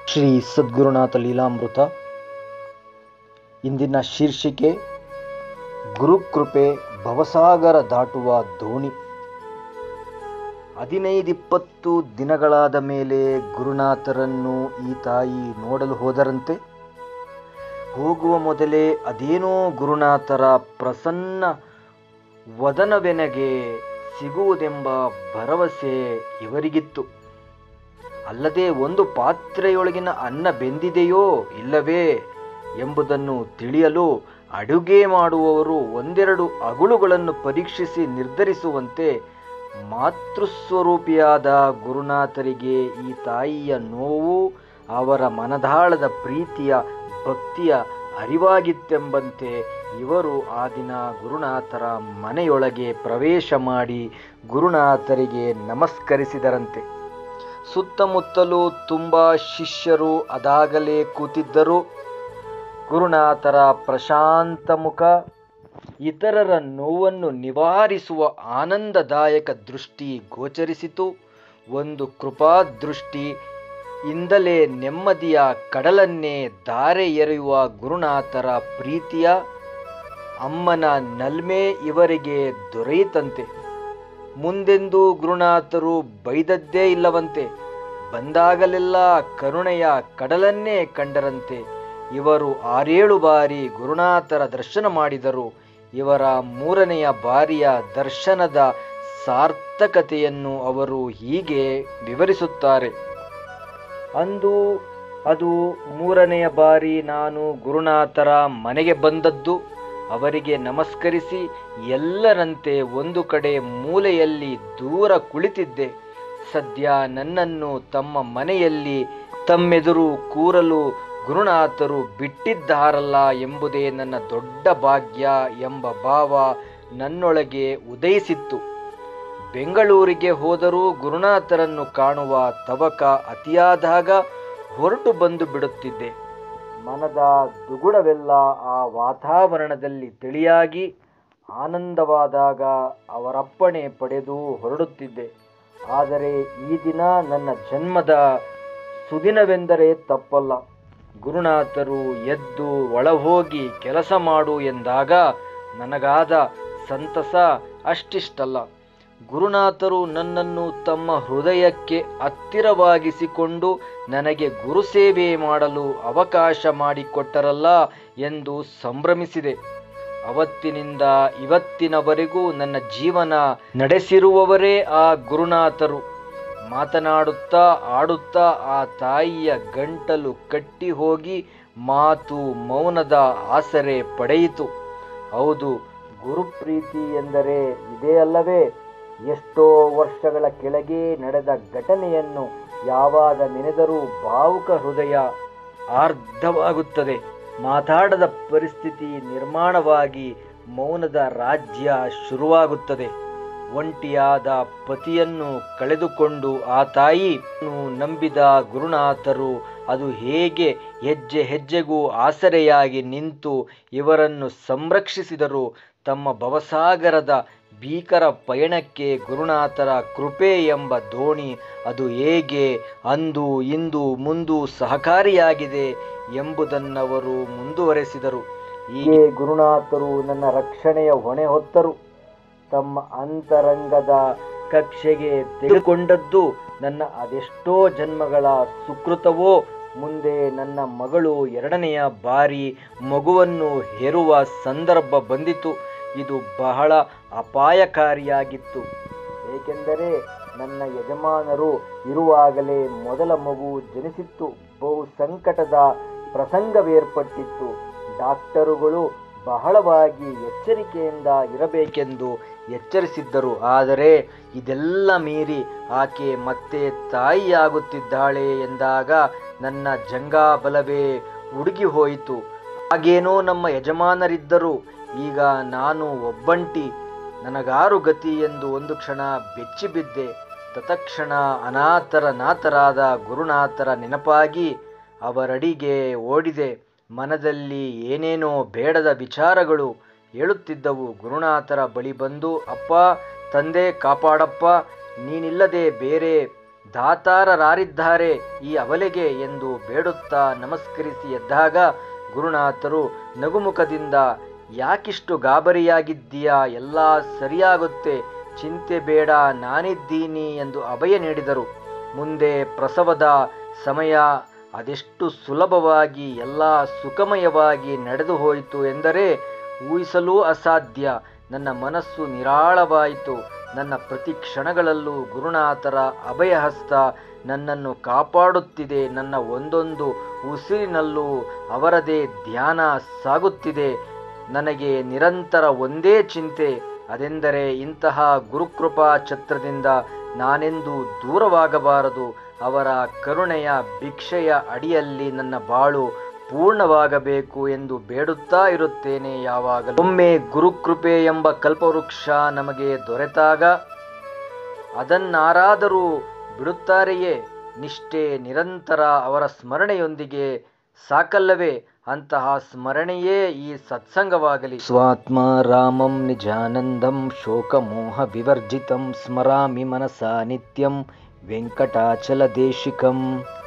ಶ್ರೀ ಸದ್ಗುರುನಾಥ ಲೀಲಾಮೃತ ಇಂದಿನ ಶೀರ್ಷಿಕೆ ಗುರುಕೃಪೆ ಭವಸಾಗರ ದಾಟುವ ದೋಣಿ ಹದಿನೈದಿಪ್ಪತ್ತು ದಿನಗಳಾದ ಮೇಲೆ ಗುರುನಾಥರನ್ನು ಈ ತಾಯಿ ನೋಡಲು ಹೋದರಂತೆ ಹೋಗುವ ಮೊದಲೇ ಅದೇನೋ ಗುರುನಾಥರ ಪ್ರಸನ್ನ ವದನವೆನಗೆ ಸಿಗುವುದೆಂಬ ಭರವಸೆ ಇವರಿಗಿತ್ತು ಅಲ್ಲದೆ ಒಂದು ಪಾತ್ರೆಯೊಳಗಿನ ಅನ್ನ ಬೆಂದಿದೆಯೋ ಇಲ್ಲವೇ ಎಂಬುದನ್ನು ತಿಳಿಯಲು ಅಡುಗೆ ಮಾಡುವವರು ಒಂದೆರಡು ಅಗುಳುಗಳನ್ನು ಪರೀಕ್ಷಿಸಿ ನಿರ್ಧರಿಸುವಂತೆ ಮಾತೃಸ್ವರೂಪಿಯಾದ ಗುರುನಾಥರಿಗೆ ಈ ತಾಯಿಯ ನೋವು ಅವರ ಮನದಾಳದ ಪ್ರೀತಿಯ ಭಕ್ತಿಯ ಅರಿವಾಗಿತ್ತೆಂಬಂತೆ ಇವರು ಆ ದಿನ ಗುರುನಾಥರ ಮನೆಯೊಳಗೆ ಪ್ರವೇಶ ಮಾಡಿ ಗುರುನಾಥರಿಗೆ ನಮಸ್ಕರಿಸಿದರಂತೆ ಸುತ್ತಮುತ್ತಲೂ ತುಂಬ ಶಿಷ್ಯರು ಅದಾಗಲೇ ಕೂತಿದ್ದರು ಗುರುನಾಥರ ಪ್ರಶಾಂತ ಮುಖ ಇತರರ ನೋವನ್ನು ನಿವಾರಿಸುವ ಆನಂದದಾಯಕ ದೃಷ್ಟಿ ಗೋಚರಿಸಿತು ಒಂದು ಕೃಪಾದೃಷ್ಟಿ ಇಂದಲೇ ನೆಮ್ಮದಿಯ ಕಡಲನ್ನೇ ಧಾರೆ ಎರೆಯುವ ಗುರುನಾಥರ ಪ್ರೀತಿಯ ಅಮ್ಮನ ನಲ್ಮೆ ಇವರಿಗೆ ದೊರೆಯಿತಂತೆ ಮುಂದೆಂದೂ ಗುರುನಾಥರು ಬೈದದ್ದೇ ಇಲ್ಲವಂತೆ ಬಂದಾಗಲೆಲ್ಲ ಕರುಣೆಯ ಕಡಲನ್ನೇ ಕಂಡರಂತೆ ಇವರು ಆರೇಳು ಬಾರಿ ಗುರುನಾಥರ ದರ್ಶನ ಮಾಡಿದರು ಇವರ ಮೂರನೆಯ ಬಾರಿಯ ದರ್ಶನದ ಸಾರ್ಥಕತೆಯನ್ನು ಅವರು ಹೀಗೆ ವಿವರಿಸುತ್ತಾರೆ ಅಂದು ಅದು ಮೂರನೆಯ ಬಾರಿ ನಾನು ಗುರುನಾಥರ ಮನೆಗೆ ಬಂದದ್ದು ಅವರಿಗೆ ನಮಸ್ಕರಿಸಿ ಎಲ್ಲರಂತೆ ಒಂದು ಕಡೆ ಮೂಲೆಯಲ್ಲಿ ದೂರ ಕುಳಿತಿದ್ದೆ ಸದ್ಯ ನನ್ನನ್ನು ತಮ್ಮ ಮನೆಯಲ್ಲಿ ತಮ್ಮೆದುರು ಕೂರಲು ಗುರುನಾಥರು ಬಿಟ್ಟಿದ್ದಾರಲ್ಲ ಎಂಬುದೇ ನನ್ನ ದೊಡ್ಡ ಭಾಗ್ಯ ಎಂಬ ಭಾವ ನನ್ನೊಳಗೆ ಉದಯಿಸಿತ್ತು ಬೆಂಗಳೂರಿಗೆ ಹೋದರೂ ಗುರುನಾಥರನ್ನು ಕಾಣುವ ತವಕ ಅತಿಯಾದಾಗ ಹೊರಟು ಬಂದು ಬಿಡುತ್ತಿದ್ದೆ ಮನದ ದುಗುಡವೆಲ್ಲ ಆ ವಾತಾವರಣದಲ್ಲಿ ತಿಳಿಯಾಗಿ ಆನಂದವಾದಾಗ ಅವರಪ್ಪಣೆ ಪಡೆದು ಹೊರಡುತ್ತಿದ್ದೆ ಆದರೆ ಈ ದಿನ ನನ್ನ ಜನ್ಮದ ಸುದಿನವೆಂದರೆ ತಪ್ಪಲ್ಲ ಗುರುನಾಥರು ಎದ್ದು ಒಳಹೋಗಿ ಕೆಲಸ ಮಾಡು ಎಂದಾಗ ನನಗಾದ ಸಂತಸ ಅಷ್ಟಿಷ್ಟಲ್ಲ ಗುರುನಾಥರು ನನ್ನನ್ನು ತಮ್ಮ ಹೃದಯಕ್ಕೆ ಹತ್ತಿರವಾಗಿಸಿಕೊಂಡು ನನಗೆ ಗುರುಸೇವೆ ಮಾಡಲು ಅವಕಾಶ ಮಾಡಿಕೊಟ್ಟರಲ್ಲ ಎಂದು ಸಂಭ್ರಮಿಸಿದೆ ಅವತ್ತಿನಿಂದ ಇವತ್ತಿನವರೆಗೂ ನನ್ನ ಜೀವನ ನಡೆಸಿರುವವರೇ ಆ ಗುರುನಾಥರು ಮಾತನಾಡುತ್ತಾ ಆಡುತ್ತಾ ಆ ತಾಯಿಯ ಗಂಟಲು ಕಟ್ಟಿ ಹೋಗಿ ಮಾತು ಮೌನದ ಆಸರೆ ಪಡೆಯಿತು ಹೌದು ಗುರುಪ್ರೀತಿ ಎಂದರೆ ಇದೇ ಅಲ್ಲವೇ ಎಷ್ಟೋ ವರ್ಷಗಳ ಕೆಳಗೆ ನಡೆದ ಘಟನೆಯನ್ನು ಯಾವಾಗ ನೆನೆದರೂ ಭಾವುಕ ಹೃದಯ ಆರ್ಧವಾಗುತ್ತದೆ ಮಾತಾಡದ ಪರಿಸ್ಥಿತಿ ನಿರ್ಮಾಣವಾಗಿ ಮೌನದ ರಾಜ್ಯ ಶುರುವಾಗುತ್ತದೆ ಒಂಟಿಯಾದ ಪತಿಯನ್ನು ಕಳೆದುಕೊಂಡು ಆ ತಾಯಿ ನಂಬಿದ ಗುರುನಾಥರು ಅದು ಹೇಗೆ ಹೆಜ್ಜೆ ಹೆಜ್ಜೆಗೂ ಆಸರೆಯಾಗಿ ನಿಂತು ಇವರನ್ನು ಸಂರಕ್ಷಿಸಿದರು ತಮ್ಮ ಭವಸಾಗರದ ಭೀಕರ ಪಯಣಕ್ಕೆ ಗುರುನಾಥರ ಕೃಪೆ ಎಂಬ ದೋಣಿ ಅದು ಹೇಗೆ ಅಂದು ಇಂದು ಮುಂದು ಸಹಕಾರಿಯಾಗಿದೆ ಎಂಬುದನ್ನವರು ಮುಂದುವರೆಸಿದರು ಹೀಗೆ ಗುರುನಾಥರು ನನ್ನ ರಕ್ಷಣೆಯ ಹೊಣೆ ಹೊತ್ತರು ತಮ್ಮ ಅಂತರಂಗದ ಕಕ್ಷೆಗೆ ತೆಗೆದುಕೊಂಡದ್ದು ನನ್ನ ಅದೆಷ್ಟೋ ಜನ್ಮಗಳ ಸುಕೃತವೋ ಮುಂದೆ ನನ್ನ ಮಗಳು ಎರಡನೆಯ ಬಾರಿ ಮಗುವನ್ನು ಹೆರುವ ಸಂದರ್ಭ ಬಂದಿತು ಇದು ಬಹಳ ಅಪಾಯಕಾರಿಯಾಗಿತ್ತು ಏಕೆಂದರೆ ನನ್ನ ಯಜಮಾನರು ಇರುವಾಗಲೇ ಮೊದಲ ಮಗು ಜನಿಸಿತ್ತು ಬಹು ಸಂಕಟದ ಪ್ರಸಂಗವೇರ್ಪಟ್ಟಿತ್ತು ಡಾಕ್ಟರುಗಳು ಬಹಳವಾಗಿ ಎಚ್ಚರಿಕೆಯಿಂದ ಇರಬೇಕೆಂದು ಎಚ್ಚರಿಸಿದ್ದರು ಆದರೆ ಇದೆಲ್ಲ ಮೀರಿ ಆಕೆ ಮತ್ತೆ ತಾಯಿಯಾಗುತ್ತಿದ್ದಾಳೆ ಎಂದಾಗ ನನ್ನ ಜಂಗಾಬಲವೇ ಉಡುಗಿ ಹೋಯಿತು ಹಾಗೇನೋ ನಮ್ಮ ಯಜಮಾನರಿದ್ದರು ಈಗ ನಾನು ಒಬ್ಬಂಟಿ ನನಗಾರು ಗತಿ ಎಂದು ಒಂದು ಕ್ಷಣ ಬೆಚ್ಚಿಬಿದ್ದೆ ತತಕ್ಷಣ ಅನಾಥರ ನಾಥರಾದ ಗುರುನಾಥರ ನೆನಪಾಗಿ ಅವರಡಿಗೆ ಓಡಿದೆ ಮನದಲ್ಲಿ ಏನೇನೋ ಬೇಡದ ವಿಚಾರಗಳು ಹೇಳುತ್ತಿದ್ದವು ಗುರುನಾಥರ ಬಳಿ ಬಂದು ಅಪ್ಪ ತಂದೆ ಕಾಪಾಡಪ್ಪ ನೀನಿಲ್ಲದೆ ಬೇರೆ ದಾತಾರರಾರಿದ್ದಾರೆ ಈ ಅವಲೆಗೆ ಎಂದು ಬೇಡುತ್ತಾ ನಮಸ್ಕರಿಸಿ ಎದ್ದಾಗ ಗುರುನಾಥರು ನಗುಮುಖದಿಂದ ಯಾಕಿಷ್ಟು ಗಾಬರಿಯಾಗಿದ್ದೀಯಾ ಎಲ್ಲ ಸರಿಯಾಗುತ್ತೆ ಚಿಂತೆ ಬೇಡ ನಾನಿದ್ದೀನಿ ಎಂದು ಅಭಯ ನೀಡಿದರು ಮುಂದೆ ಪ್ರಸವದ ಸಮಯ ಅದೆಷ್ಟು ಸುಲಭವಾಗಿ ಎಲ್ಲ ಸುಖಮಯವಾಗಿ ನಡೆದು ಹೋಯಿತು ಎಂದರೆ ಊಹಿಸಲೂ ಅಸಾಧ್ಯ ನನ್ನ ಮನಸ್ಸು ನಿರಾಳವಾಯಿತು ನನ್ನ ಪ್ರತಿ ಕ್ಷಣಗಳಲ್ಲೂ ಗುರುನಾಥರ ಅಭಯಹಸ್ತ ನನ್ನನ್ನು ಕಾಪಾಡುತ್ತಿದೆ ನನ್ನ ಒಂದೊಂದು ಉಸಿರಿನಲ್ಲೂ ಅವರದೇ ಧ್ಯಾನ ಸಾಗುತ್ತಿದೆ ನನಗೆ ನಿರಂತರ ಒಂದೇ ಚಿಂತೆ ಅದೆಂದರೆ ಇಂತಹ ಗುರುಕೃಪಾ ಛತ್ರದಿಂದ ನಾನೆಂದು ದೂರವಾಗಬಾರದು ಅವರ ಕರುಣೆಯ ಭಿಕ್ಷೆಯ ಅಡಿಯಲ್ಲಿ ನನ್ನ ಬಾಳು ಪೂರ್ಣವಾಗಬೇಕು ಎಂದು ಬೇಡುತ್ತಾ ಇರುತ್ತೇನೆ ಯಾವಾಗಲೂ ಒಮ್ಮೆ ಗುರುಕೃಪೆ ಎಂಬ ಕಲ್ಪವೃಕ್ಷ ನಮಗೆ ದೊರೆತಾಗ ಅದನ್ನಾರಾದರೂ ಬಿಡುತ್ತಾರೆಯೇ ನಿಷ್ಠೆ ನಿರಂತರ ಅವರ ಸ್ಮರಣೆಯೊಂದಿಗೆ ಸಾಕಲ್ಲವೇ ಅಂತಹ ಸ್ಮರಣೆಯೇ ಈ ಸತ್ಸಂಗವಾಗಲಿ ಸ್ವಾತ್ಮ ರಾಮಂ ನಿಜಾನಂದಂ ಶೋಕಮೋಹ ವಿವರ್ಜಿತಂ ಸ್ಮರಾಮಿ ಮನಸಾ ನಿತ್ಯಂ ವೆಂಕಟಾಚಲ ದೇಶಿಕಂ